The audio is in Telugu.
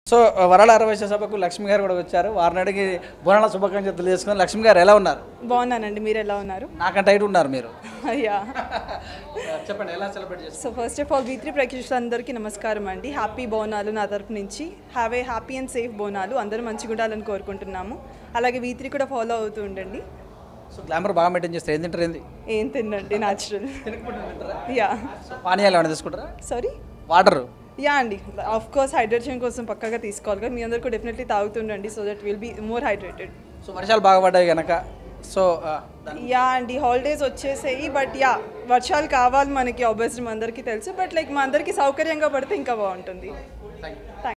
సో వరాల అరవై సభకు లక్ష్మి గారు కూడా వచ్చారు వారిని అడిగి బోనాల శుభాకాంక్షలు తెలియజేసుకుని లక్ష్మి గారు ఎలా ఉన్నారు బాగున్నానండి మీరు ఎలా ఉన్నారు నాకంటే హైట్ ఉన్నారు మీరు యా చెప్పండి ఎలా సెలబ్రేట్ చేస్తారు so first of all V three ప్రేక్షకులందరికీ నమస్కారం అండి హ్యాపీ బోనాలు నా తరపు నుంచి have a happy and safe Bonalu అందరూ మంచిగా ఉండాలని కోరుకుంటున్నాము అలాగే వీ త్రీ కూడా ఫాలో అవుతూ ఉండండి సో గ్లామర్ బాగా మెయింటైన్ చేస్తారు ఏం తింటారు ఏంది ఏం తినండి న్యాచురల్ యా సో పానీయాలు ఏమైనా తీసుకుంటారా సారీ వాటర్ యా అండి ఆఫ్ కోర్స్ హైడ్రేషన్ కోసం పక్కగా తీసుకోవాలి కదా మీ అందరు కూడా డెఫినెట్లీ తాగుతుండండి so that will be more hydrated so వర్షాలు బాగా పడ్డాయి కనుక సో యా అండి హాలిడేస్ వచ్చేసాయి బట్ యా వర్షాలు కావాలి మనకి ఆబ్వియస్లీ మా అందరికీ తెలుసు బట్ లైక్ మా అందరికీ సౌకర్యంగా పడితే ఇంకా బాగుంటుంది థ్యాంక్ యూ థ్యాంక్